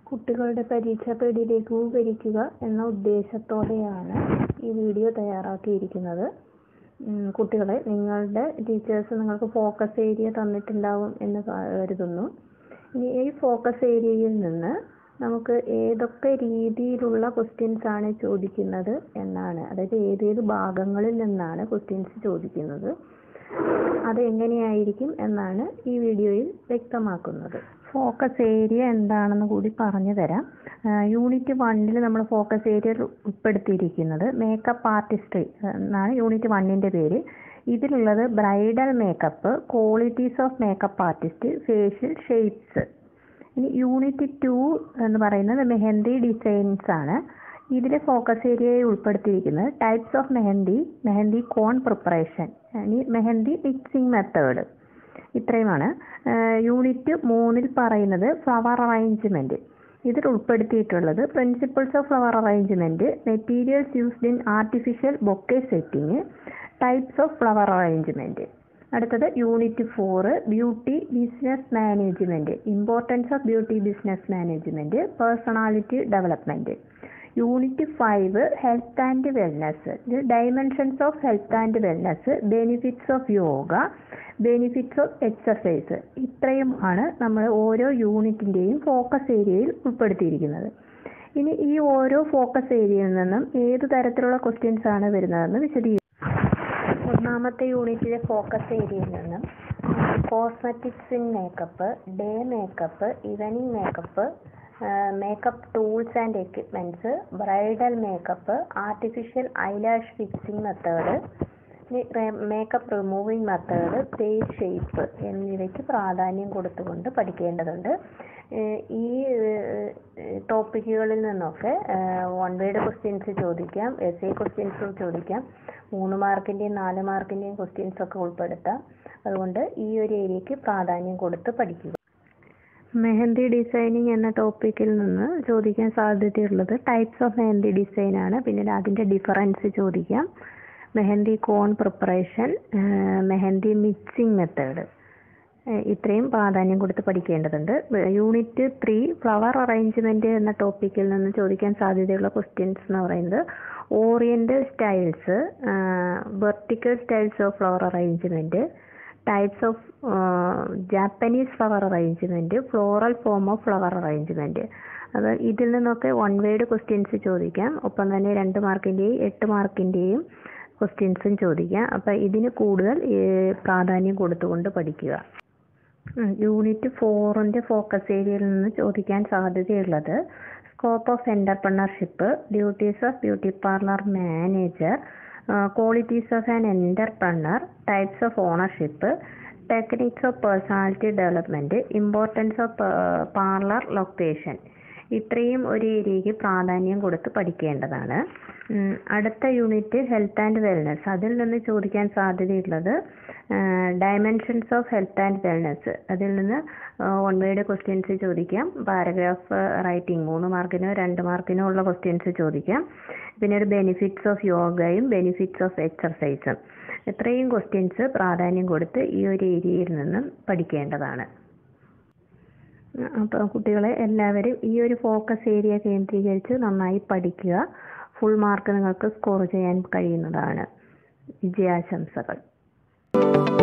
കുട്ടികളുടെ പരീക്ഷാ പേടിയിലേക്ക് ലഘൂകരിക്കുക എന്ന ഉദ്ദേശത്തോടെയാണ് ഈ വീഡിയോ തയ്യാറാക്കിയിരിക്കുന്നത് കുട്ടികളെ നിങ്ങളുടെ ടീച്ചേഴ്സ് നിങ്ങൾക്ക് ഫോക്കസ് ഏരിയ തന്നിട്ടുണ്ടാവും എന്ന് കരുതുന്നു ഇനി ഈ ഫോക്കസ് ഏരിയയിൽ നിന്ന് നമുക്ക് ഏതൊക്കെ രീതിയിലുള്ള ക്വസ്റ്റ്യൻസ് ആണ് ചോദിക്കുന്നത് എന്നാണ് അതായത് ഏതേത് ഭാഗങ്ങളിൽ നിന്നാണ് ക്വസ്റ്റ്യൻസ് ചോദിക്കുന്നത് അത് എങ്ങനെയായിരിക്കും എന്നാണ് ഈ വീഡിയോയിൽ വ്യക്തമാക്കുന്നത് ഫോക്കസ് ഏരിയ എന്താണെന്ന് കൂടി പറഞ്ഞു തരാം യൂണിറ്റ് വണ്ണിൽ നമ്മൾ ഫോക്കസ് ഏരിയ ഉൾപ്പെടുത്തിയിരിക്കുന്നത് മേക്കപ്പ് ആർട്ടിസ്ട്രി എന്നാണ് യൂണിറ്റ് വണ്ണിൻ്റെ പേര് ഇതിലുള്ളത് bridal makeup qualities of makeup artist facial shapes ഇനി യൂണിറ്റ് ടു എന്ന് പറയുന്നത് മെഹന്തി ഡിസൈൻസ് ആണ് ഇതിൽ ഫോക്കസ് ഏരിയയിൽ ഉൾപ്പെടുത്തിയിരിക്കുന്നത് types of mehndi mehndi cone preparation ഇനി മെഹന്തി മിക്സിംഗ് മെത്തേഡ് ഇത്രയുമാണ് യൂണിറ്റ് മൂന്നിൽ പറയുന്നത് ഫ്ലവർ അറേഞ്ച്മെൻറ്റ് ഇതിൽ ഉൾപ്പെടുത്തിയിട്ടുള്ളത് principles of flower arrangement materials used in artificial bouquet setting types of flower arrangement അടുത്തത് unit four beauty business management importance of beauty business management personality development unit five health and wellness dimensions of health and wellness benefits of yoga benefits of exercise ഇത്രയും ആണ് നമ്മൾ ഓരോ യൂണിറ്റിൻ്റെയും focus ഏരിയയിൽ ഉൾപ്പെടുത്തിയിരിക്കുന്നത് ഇനി ഈ ഓരോ ഫോക്കസ് ഏരിയയിൽ നിന്നും ഏത് തരത്തിലുള്ള ക്വസ്റ്റ്യൻസ് ആണ് വരുന്നതെന്ന് വിശദീകരിക്കും ഒന്നാമത്തെ യൂണിറ്റിലെ ഫോക്കസ് ഏരിയയിൽ നിന്നും cosmetics in makeup day makeup evening makeup makeup tools and equipments bridal makeup artificial eyelash fixing method makeup removing method face shape എന്നിവയ്ക്ക് പ്രാധാന്യം കൊടുത്തുകൊണ്ട് പഠിക്കേണ്ടതുണ്ട് ഈ ടോപ്പിക്കുകളിൽ നിന്നൊക്കെ വൺ വേഡ് ക്വസ്റ്റ്യൻസ് ചോദിക്കാം എസ് എ ക്വസ്റ്റ്യൻസും ചോദിക്കാം മൂന്ന് മാർക്കിൻ്റെയും നാല് മാർക്കിൻ്റെയും ക്വസ്റ്റ്യൻസ് ഒക്കെ ഉൾപ്പെടുത്താം അതുകൊണ്ട് ഈ ഒരു ഏരിയയ്ക്ക് പ്രാധാന്യം കൊടുത്ത് പഠിക്കുക മെഹന്തി ഡിസൈനിങ് എന്ന ടോപ്പിക്കിൽ നിന്ന് ചോദിക്കാൻ സാധ്യതയുള്ളത് ടൈപ്സ് ഓഫ് മെഹന്തി ഡിസൈൻ ആണ് പിന്നീട് അതിൻ്റെ ഡിഫറൻസ് ചോദിക്കാം mehndi cone preparation mehndi mixing method ഇത്രയും പ്രാധാന്യം കൊടുത്ത് പഠിക്കേണ്ടതുണ്ട് യൂണിറ്റ് ത്രീ ഫ്ലവർ അറേഞ്ച്മെൻറ്റ് എന്ന ടോപ്പിക്കിൽ നിന്ന് ചോദിക്കാൻ സാധ്യതയുള്ള ക്വസ്റ്റ്യൻസ് എന്ന് പറയുന്നത് oriental styles vertical styles of flower arrangement types of Japanese flower arrangement floral form of flower arrangement അത് ഇതിൽ നിന്നൊക്കെ വൺ വേഡ് ക്വസ്റ്റ്യൻസ് ചോദിക്കാം ഒപ്പം തന്നെ രണ്ട് മാർക്കിൻ്റെയും എട്ട് മാർക്കിൻ്റെയും ക്വസ്റ്റ്യൻസും ചോദിക്കാം അപ്പോൾ ഇതിന് കൂടുതൽ പ്രാധാന്യം കൊടുത്തുകൊണ്ട് പഠിക്കുക യൂണിറ്റ് ഫോറിൻ്റെ ഫോക്കസ് ഏരിയയിൽ നിന്ന് ചോദിക്കാൻ സാധ്യതയുള്ളത് scope of entrepreneurship duties of beauty parlour manager qualities of an entrepreneur types of ownership techniques of personality development importance of parlour location ഇത്രയും ഒരു ഏരിയയ്ക്ക് പ്രാധാന്യം കൊടുത്ത് പഠിക്കേണ്ടതാണ് അടുത്ത യൂണിറ്റ് ഹെൽത്ത് ആൻഡ് വെൽനസ് അതിൽ നിന്ന് ചോദിക്കാൻ സാധ്യതയുള്ളത് dimensions of health and wellness അതിൽ നിന്ന് വൺ വേഡ് ക്വസ്റ്റ്യൻസ് ചോദിക്കാം പാരഗ്രാഫ് റൈറ്റിംഗ് മൂന്ന് മാർക്കിനോ രണ്ട് മാർക്കിനോ ഉള്ള ക്വസ്റ്റ്യൻസ് ചോദിക്കാം പിന്നെ ഒരു ബെനിഫിറ്റ്സ് ഓഫ് യോഗയും ബെനിഫിറ്റ്സ് ഓഫ് എക്സർസൈസും ഇത്രയും ക്വസ്റ്റ്യൻസ് പ്രാധാന്യം കൊടുത്ത് ഈ ഒരു ഏരിയയിൽ നിന്നും പഠിക്കേണ്ടതാണ് അപ്പോൾ കുട്ടികളെ എല്ലാവരും ഈ ഒരു ഫോക്കസ് ഏരിയ കേന്ദ്രീകരിച്ച് നന്നായി പഠിക്കുക ഫുൾ മാർക്ക് നിങ്ങൾക്ക് സ്കോർ ചെയ്യാൻ കഴിയുന്നതാണ് വിജയാശംസകൾ